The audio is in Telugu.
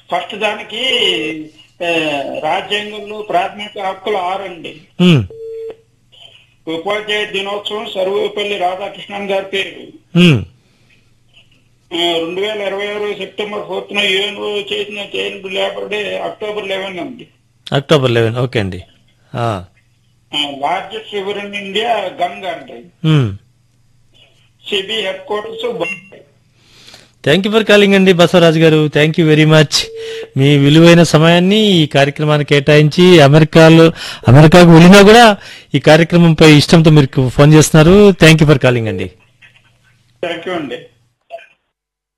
ఫస్ట్ దానికి ఆ, రాజ్యాంగంలో ప్రాథమిక హక్కులు ఆరండి ఉమ్, ఉపాధ్యాయ దినోత్సవం సర్వేపల్లి రాధాకృష్ణన్ గారి పేరు ఉమ్, ఆ, రెండు వేల ఇరవై ఆరు సెప్టెంబర్ ఫోర్త్ యుఎన్ఓ చేసిన child labour day October eleven అండి అక్టోబర్ లెవెన్ ఓకే అండి ఆ, largest river in India Ganga అండి ఉమ్. CB headquarters Bombay thank you for calling అండి Basavaraju garu thank you very much మీ విలువైన సమయాన్ని ఈ కార్యక్రమానికి కేటాయించి అమెరికాలో అమెరికాకు వెళ్ళినా కూడా ఈ కార్యక్రమంపై ఇష్టంతో మీరు ఫోన్ చేస్తున్నారు థ్యాంక్ యూ ఫర్ కాలింగ్ అండి థ్యాంక్ యూ అండి